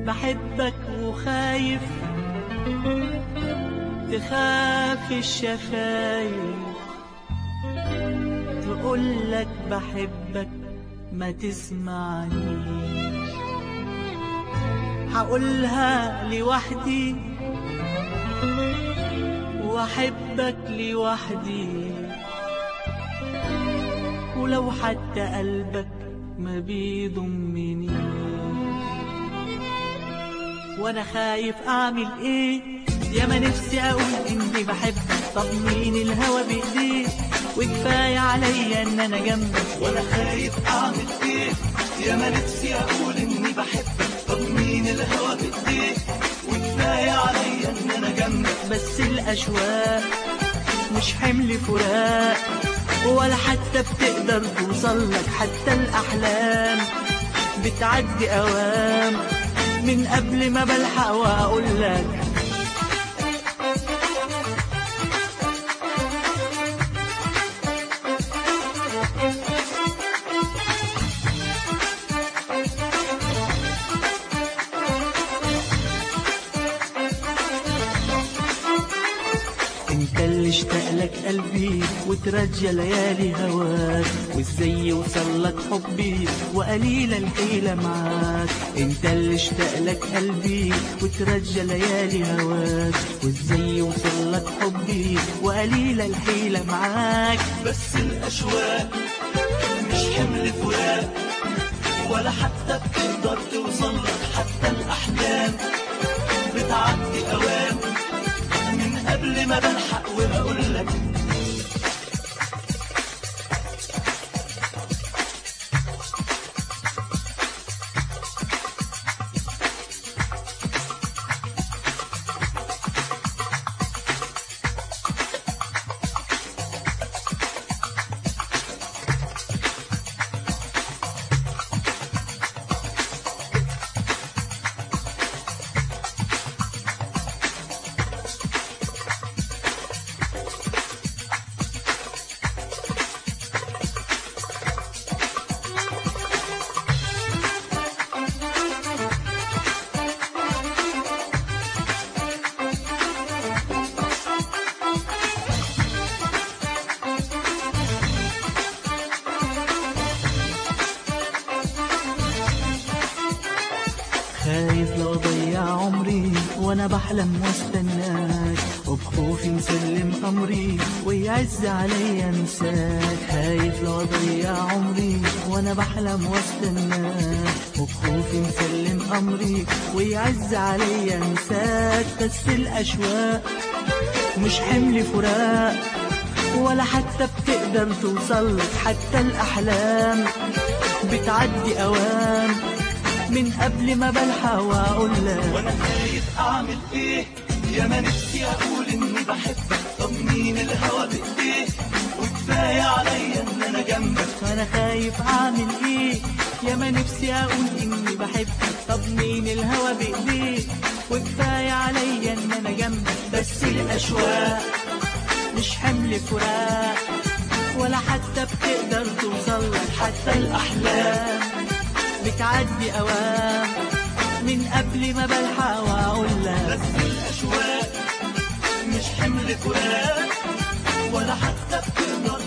بحبك وخايف تخاف الشفايف تقولك بحبك ما تسمعنيش هقولها لوحدي واحبك لوحدي ولو حتى قلبك ما بيضمنيش وانا خايف اعمل ايه يا ما نفسي اقول اني بحبك طب مين الهوى بايديه وكفايه عليا ان انا جنبك وانا خايف اعمل ايه يا ما نفسي اقول اني بحبك طب مين الهوى بايديه وكفايه عليا ان انا جنبك بس الاشواق مش حمل فراق ولا حتى بتقدر توصل لك حتى الاحلام بتعدي اوام من قبل ما بلحق واقول لك انت اللي اشتاق لك قلبي وترجى ليالي هواك وازاي يوصل لك حبي وقليلة الحيلة معاك انت اللي اشتاق لك قلبي وترجى ليالي هواك وازاي يوصل لك حبي وقليلة الحيلة معاك بس الاشواق مش حمل فراق ولا حتى بتقدر توصل لك حتى الاحلام بتعدي اوام من قبل ما بلحق وبقول لك خايف لو اضيع عمري وانا بحلم واستناك وبخوفي مسلم امري ويعز عليا انساك خايف لو اضيع عمري وانا بحلم واستناك وبخوفي مسلم امري ويعز عليا انساك بس الاشواق مش حمل فراق ولا حتى بتقدر توصل لك حتى الاحلام بتعدي اوام من قبل ما بلحق واقول لك وانا خايف اعمل ايه يا ما نفسي اقول اني بحبك طب مين الهوى بايديه وكفايه عليا ان انا جنبك انا خايف اعمل ايه يا ما نفسي اقول اني بحبك طب مين الهوى بايديه وكفايه عليا ان انا جنبك بس الاشواق مش حمل فراق ولا حتى بتقدر توصل لك حتى الاحلام بتعدي اوام من قبل ما بلحق واقول لك بس الاشواق مش حمل فراق ولا حتى بتقدر